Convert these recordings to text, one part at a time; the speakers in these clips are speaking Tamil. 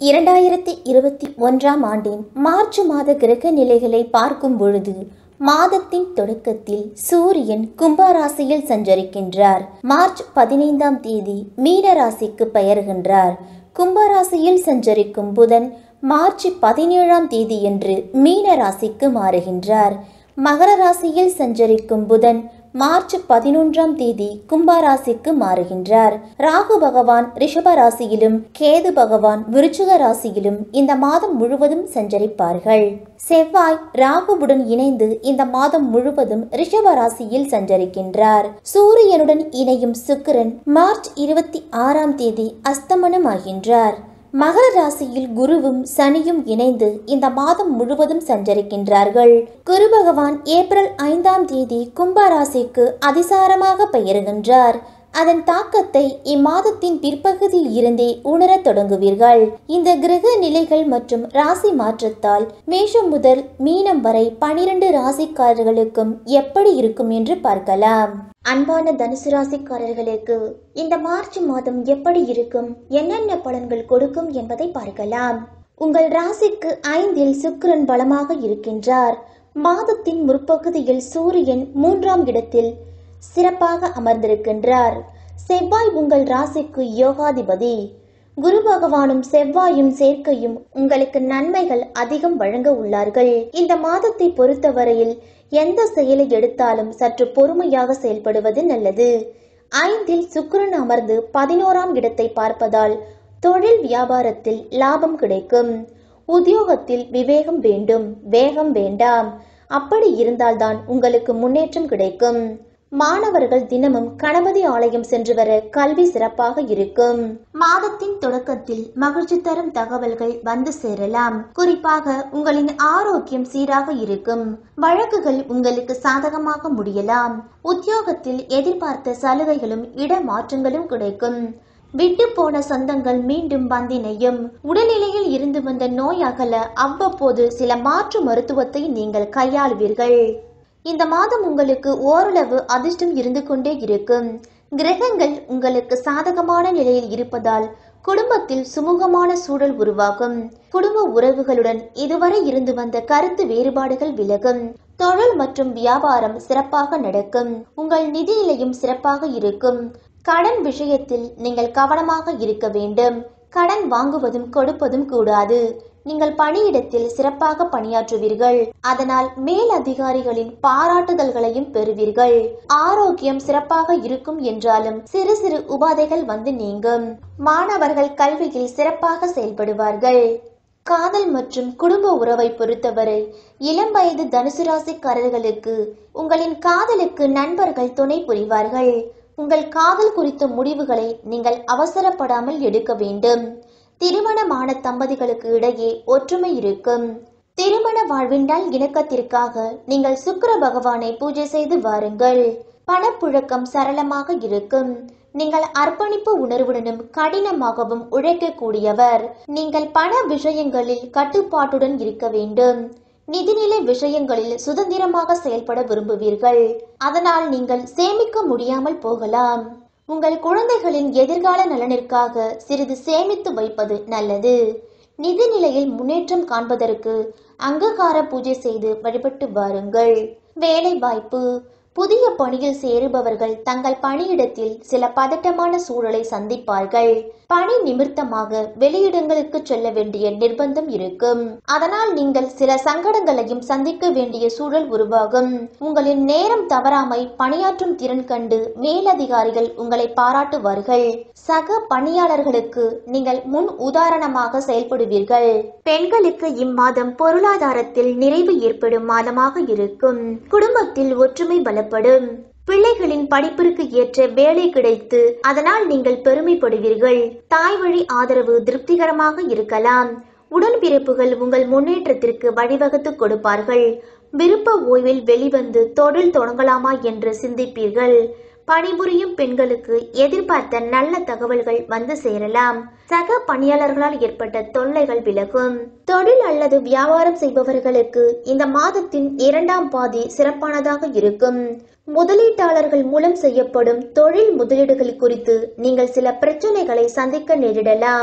இரண்டாயிரத்தி இருபத்தி ஒன்றாம் ஆண்டின் மார்ச் மாத கிரக நிலைகளை பார்க்கும் பொழுது மாதத்தின் தொடக்கத்தில் சூரியன் கும்பராசியில் சஞ்சரிக்கின்றார் மார்ச் பதினைந்தாம் தேதி மீன ராசிக்கு பெயர்கின்றார் கும்பராசியில் சஞ்சரிக்கும் புதன் மார்ச் பதினேழாம் தேதியன்று மீன ராசிக்கு மாறுகின்றார் மகர ராசியில் சஞ்சரிக்கும் புதன் மார்ச் பதினொன்றாம் தேதி கும்பராசிக்கு மாறுகின்றார் ராகு பகவான் ரிஷப ராசியிலும் கேது பகவான் விருச்சிக ராசியிலும் இந்த மாதம் முழுவதும் சஞ்சரிப்பார்கள் செவ்வாய் ராகுவுடன் இணைந்து இந்த மாதம் முழுவதும் ரிஷப ராசியில் சஞ்சரிக்கின்றார் சூரியனுடன் இணையும் சுக்கிரன் மார்ச் இருபத்தி ஆறாம் தேதி அஸ்தமனமாகின்றார் மகர ராசியில் குருவும் சனியும் இணைந்து இந்த மாதம் முழுவதும் சஞ்சரிக்கின்றார்கள் குரு பகவான் ஏப்ரல் ஐந்தாம் தேதி கும்ப ராசிக்கு அதிசாரமாக பெயருகின்றார் அதன் தாக்கத்தை இம்மாதத்தின் பிற்பகுதியில் இருந்தே உணரத் தொடங்குவீர்கள் இந்த கிரக நிலைகள் மற்றும் ராசி மாற்றத்தால் மேஷம் முதல் மீனம் வரை பனிரெண்டு ராசிக்காரர்களுக்கும் எப்படி இருக்கும் என்று பார்க்கலாம் அன்பான தனுசு ராசிக்காரர்களுக்கு இந்த மார்ச் மாதம் எப்படி இருக்கும் என்னென்ன பலன்கள் கொடுக்கும் என்பதை பார்க்கலாம் உங்கள் ராசிக்கு ஐந்தில் சுக்கிரன் பலமாக இருக்கின்றார் மாதத்தின் முற்பகுதியில் சூரியன் மூன்றாம் இடத்தில் சிறப்பாக அமர்ந்திருக்கின்றார் செவ்வாய் உங்கள் ராசிக்கு யோகாதிபதி குரு பகவானும் செவ்வாயும் சேர்க்கையும் உங்களுக்கு நன்மைகள் அதிகம் வழங்க உள்ளார்கள் இந்த மாதத்தை பொறுத்தவரையில் எந்த செயலை எடுத்தாலும் சற்று பொறுமையாக செயல்படுவது நல்லது ஐந்தில் சுக்கிரன் அமர்ந்து பதினோராம் இடத்தை பார்ப்பதால் தொழில் வியாபாரத்தில் லாபம் கிடைக்கும் உத்தியோகத்தில் விவேகம் வேண்டும் வேகம் வேண்டாம் அப்படி இருந்தால்தான் உங்களுக்கு முன்னேற்றம் கிடைக்கும் மாணவர்கள் தினமும் கணபதி ஆலயம் சென்று வர கல்வி சிறப்பாக இருக்கும் மாதத்தின் தொடக்கத்தில் மகிழ்ச்சி தரும் தகவல்கள் வந்து சேரலாம் குறிப்பாக உங்களின் ஆரோக்கியம் சீராக இருக்கும் வழக்குகள் உங்களுக்கு சாதகமாக முடியலாம் உத்தியோகத்தில் எதிர்பார்த்த சலுகைகளும் இடமாற்றங்களும் கிடைக்கும் விட்டு போன சொந்தங்கள் மீண்டும் வந்தினையும் உடல்நிலையில் இருந்து வந்த நோய் அகல அவ்வப்போது சில மாற்று மருத்துவத்தை நீங்கள் கையாளுவீர்கள் இந்த மாதம் உங்களுக்கு ஓரளவு அதிர்ஷ்டம் இருந்து கொண்டே இருக்கும் கிரகங்கள் உங்களுக்கு சாதகமான நிலையில் இருப்பதால் குடும்பத்தில் சுமூகமான சூழல் உருவாகும் குடும்ப உறவுகளுடன் இதுவரை இருந்து வந்த கருத்து வேறுபாடுகள் விலகும் தொழில் மற்றும் வியாபாரம் சிறப்பாக நடக்கும் உங்கள் நிதி நிலையும் சிறப்பாக இருக்கும் கடன் விஷயத்தில் நீங்கள் கவனமாக இருக்க வேண்டும் கடன் வாங்குவதும் கொடுப்பதும் கூடாது நீங்கள் பணியிடத்தில் சிறப்பாக பணியாற்றுவீர்கள் அதனால் மேல் அதிகாரிகளின் பாராட்டுதல்களையும் பெறுவீர்கள் ஆரோக்கியம் சிறப்பாக இருக்கும் என்றாலும் சிறு சிறு உபாதைகள் வந்து நீங்கும் மாணவர்கள் கல்வியில் சிறப்பாக செயல்படுவார்கள் காதல் மற்றும் குடும்ப உறவை பொறுத்தவரை இளம் வயது தனுசு ராசிக்காரர்களுக்கு உங்களின் காதலுக்கு நண்பர்கள் துணை புரிவார்கள் உங்கள் காதல் குறித்த முடிவுகளை நீங்கள் அவசரப்படாமல் எடுக்க வேண்டும் திருமணமான தம்பதிகளுக்கு இடையே ஒற்றுமை இருக்கும் திருமண வாழ்வினால் இணக்கத்திற்காக நீங்கள் சுக்கிர பகவானை பூஜை செய்து வாருங்கள் பணப்புழக்கம் சரளமாக இருக்கும் நீங்கள் அர்ப்பணிப்பு உணர்வுடனும் கடினமாகவும் உழைக்கக்கூடியவர் நீங்கள் பண விஷயங்களில் கட்டுப்பாட்டுடன் இருக்க வேண்டும் நிதிநிலை விஷயங்களில் சுதந்திரமாக செயல்பட விரும்புவீர்கள் அதனால் நீங்கள் சேமிக்க முடியாமல் போகலாம் உங்கள் குழந்தைகளின் எதிர்கால நலனிற்காக சிறிது சேமித்து வைப்பது நல்லது நிதி நிலையில் முன்னேற்றம் காண்பதற்கு அங்ககார பூஜை செய்து வழிபட்டு வாருங்கள் வேலை வாய்ப்பு புதிய பணியில் சேருபவர்கள் தங்கள் பணியிடத்தில் சில பதட்டமான சூழலை சந்திப்பார்கள் பணி நிமித்தமாக வெளியிடங்களுக்கு செல்ல வேண்டிய நிர்பந்தம் இருக்கும் அதனால் நீங்கள் சில சங்கடங்களையும் சந்திக்க வேண்டிய சூழல் உருவாகும் உங்களின் நேரம் தவறாமை பணியாற்றும் திறன் கண்டு மேலதிகாரிகள் உங்களை பாராட்டுவார்கள் சக பணியாளர்களுக்கு நீங்கள் முன் உதாரணமாக செயல்படுவீர்கள் பெண்களுக்கு இம்மாதம் பொருளாதாரத்தில் நிறைவு ஏற்படும் மாதமாக இருக்கும் குடும்பத்தில் ஒற்றுமை பலப்படும் பிள்ளைகளின் படிப்பிற்கு ஏற்ற வேலை கிடைத்து அதனால் நீங்கள் பெருமைப்படுவீர்கள் தாய் வழி ஆதரவு திருப்திகரமாக இருக்கலாம் உடன்பிறப்புகள் உங்கள் முன்னேற்றத்திற்கு வழிவகுத்து கொடுப்பார்கள் விருப்ப ஓய்வில் வெளிவந்து தொழில் தொடங்கலாமா என்று சிந்திப்பீர்கள் பணிபுரியும் பெண்களுக்கு எதிர்பார்த்த நல்ல தகவல்கள் வந்து சேரலாம் சக பணியாளர்களால் ஏற்பட்ட தொல்லைகள் விலகும் தொழில் அல்லது வியாபாரம் செய்பவர்களுக்கு இந்த மாதத்தின் இரண்டாம் பாதி சிறப்பானதாக இருக்கும் முதலீட்டாளர்கள் மூலம் செய்யப்படும் தொழில் முதலீடுகள் குறித்து நீங்கள் சில பிரச்சனைகளை சந்திக்க நேரிடலாம்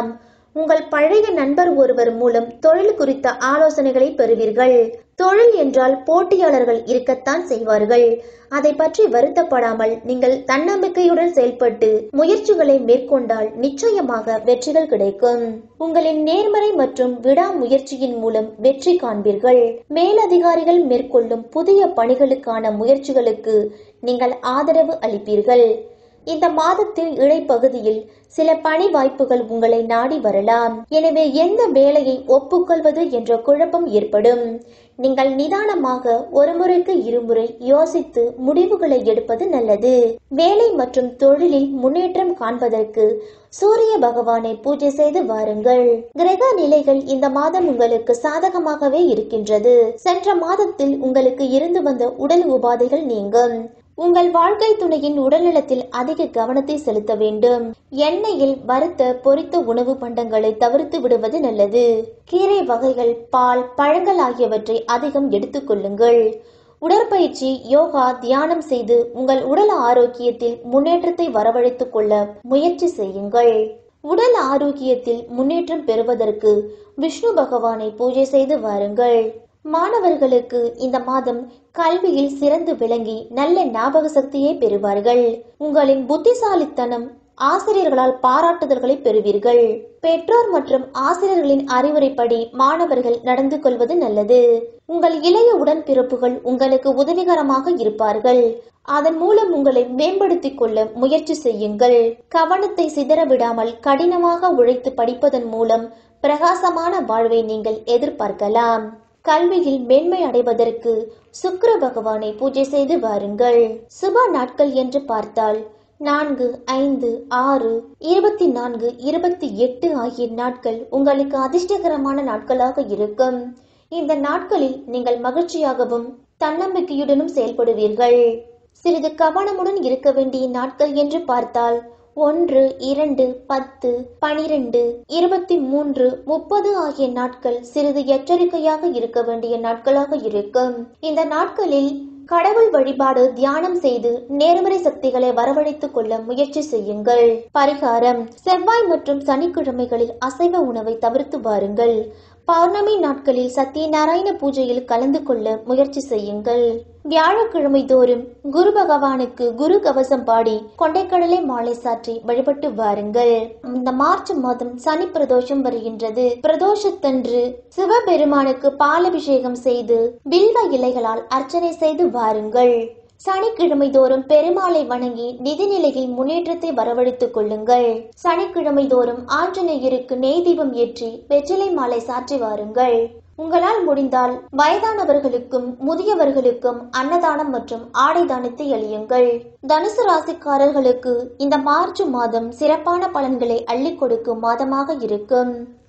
உங்கள் பழைய நண்பர் ஒருவர் மூலம் தொழில் குறித்த ஆலோசனைகளை பெறுவீர்கள் தொழில் என்றால் போட்டியாளர்கள் இருக்கத்தான் செய்வார்கள் அதை பற்றி வருத்தப்படாமல் நீங்கள் தன்னம்பிக்கையுடன் செயல்பட்டு முயற்சிகளை மேற்கொண்டால் நிச்சயமாக வெற்றிகள் கிடைக்கும் உங்களின் நேர்மறை மற்றும் விடாமுயற்சியின் மூலம் வெற்றி காண்பீர்கள் மேலதிகாரிகள் மேற்கொள்ளும் புதிய பணிகளுக்கான முயற்சிகளுக்கு நீங்கள் ஆதரவு அளிப்பீர்கள் இந்த மாதத்தில் இடைப்பகுதியில் சில பணி வாய்ப்புகள் உங்களை நாடி வரலாம் எனவே எந்த வேலையை ஒப்புக்கொள்வது என்ற குழப்பம் ஏற்படும் நீங்கள் நிதானமாக ஒரு முறைக்கு இருமுறை யோசித்து முடிவுகளை எடுப்பது நல்லது வேலை மற்றும் தொழிலில் முன்னேற்றம் காண்பதற்கு சூரிய பகவானை பூஜை செய்து வாருங்கள் கிரக நிலைகள் இந்த மாதம் உங்களுக்கு சாதகமாகவே இருக்கின்றது சென்ற மாதத்தில் உங்களுக்கு இருந்து வந்த உடல் உபாதைகள் நீங்கும் உங்கள் வாழ்க்கை துணையின் உடல்நலத்தில் அதிக கவனத்தை செலுத்த வேண்டும் எண்ணெயில் வறுத்த பொரித்த உணவு பண்டங்களை தவிர்த்து விடுவது நல்லது கீரை வகைகள் பால் பழங்கள் ஆகியவற்றை அதிகம் எடுத்துக்கொள்ளுங்கள் உடற்பயிற்சி யோகா தியானம் செய்து உங்கள் உடல் ஆரோக்கியத்தில் முன்னேற்றத்தை வரவழைத்துக் கொள்ள முயற்சி செய்யுங்கள் உடல் ஆரோக்கியத்தில் முன்னேற்றம் பெறுவதற்கு விஷ்ணு பகவானை பூஜை செய்து வாருங்கள் மாணவர்களுக்கு இந்த மாதம் கல்வியில் சிறந்து விளங்கி நல்ல ஞாபக சக்தியை பெறுவார்கள் உங்களின் புத்திசாலித்தனம் ஆசிரியர்களால் பாராட்டுதல்களை பெறுவீர்கள் பெற்றோர் மற்றும் ஆசிரியர்களின் அறிவுரைப்படி மாணவர்கள் நடந்து கொள்வது நல்லது உங்கள் இளைய உடன்பிறப்புகள் உங்களுக்கு உதவிகரமாக இருப்பார்கள் அதன் மூலம் உங்களை மேம்படுத்திக் கொள்ள முயற்சி செய்யுங்கள் கவனத்தை சிதற விடாமல் கடினமாக உழைத்து படிப்பதன் மூலம் பிரகாசமான வாழ்வை நீங்கள் எதிர்பார்க்கலாம் கல்வியில் மேன்மை அடைவதற்கு சுக்கிர பகவானை பூஜை செய்து வாருங்கள் சுப நாட்கள் என்று பார்த்தால் நான்கு ஐந்து ஆறு இருபத்தி நான்கு இருபத்தி எட்டு ஆகிய நாட்கள் உங்களுக்கு அதிர்ஷ்டகரமான நாட்களாக இருக்கும் இந்த நாட்களில் நீங்கள் மகிழ்ச்சியாகவும் தன்னம்பிக்கையுடனும் செயல்படுவீர்கள் சிறிது கவனமுடன் இருக்க வேண்டிய நாட்கள் என்று பார்த்தால் ஒன்று இரண்டு பத்து பனிரெண்டு இருபத்தி மூன்று முப்பது ஆகிய நாட்கள் சிறிது எச்சரிக்கையாக இருக்க வேண்டிய நாட்களாக இருக்கும் இந்த நாட்களில் கடவுள் வழிபாடு தியானம் செய்து நேர்மறை சக்திகளை வரவழைத்துக் கொள்ள முயற்சி செய்யுங்கள் பரிகாரம் செவ்வாய் மற்றும் சனிக்கிழமைகளில் அசைவ உணவை தவிர்த்து வாருங்கள் பௌர்ணமி நாட்களில் சத்யநாராயண பூஜையில் கலந்து கொள்ள முயற்சி செய்யுங்கள் வியாழக்கிழமை தோறும் குரு பகவானுக்கு குரு கவசம் பாடி கொண்டைக்கடலை மாலை சாற்றி வழிபட்டு வாருங்கள் இந்த மார்ச் மாதம் சனி பிரதோஷம் வருகின்றது பிரதோஷத்தன்று சிவபெருமானுக்கு பாலபிஷேகம் செய்து பில்வ இலைகளால் அர்ச்சனை செய்து வாருங்கள் சனிக்கிழமை தோறும் பெருமாளை வணங்கி நிதிநிலையில் முன்னேற்றத்தை வரவழைத்துக் கொள்ளுங்கள் சனிக்கிழமை தோறும் ஆஞ்சநேயருக்கு நெய் தீபம் ஏற்றி வெற்றிலை மாலை சாற்றி வாருங்கள் உங்களால் முடிந்தால் வயதானவர்களுக்கும் முதியவர்களுக்கும் அன்னதானம் மற்றும் ஆடை தானத்தை அளியுங்கள் தனுசு ராசிக்காரர்களுக்கு இந்த மார்ச் மாதம் சிறப்பான பலன்களை அள்ளிக் கொடுக்கும் மாதமாக இருக்கும்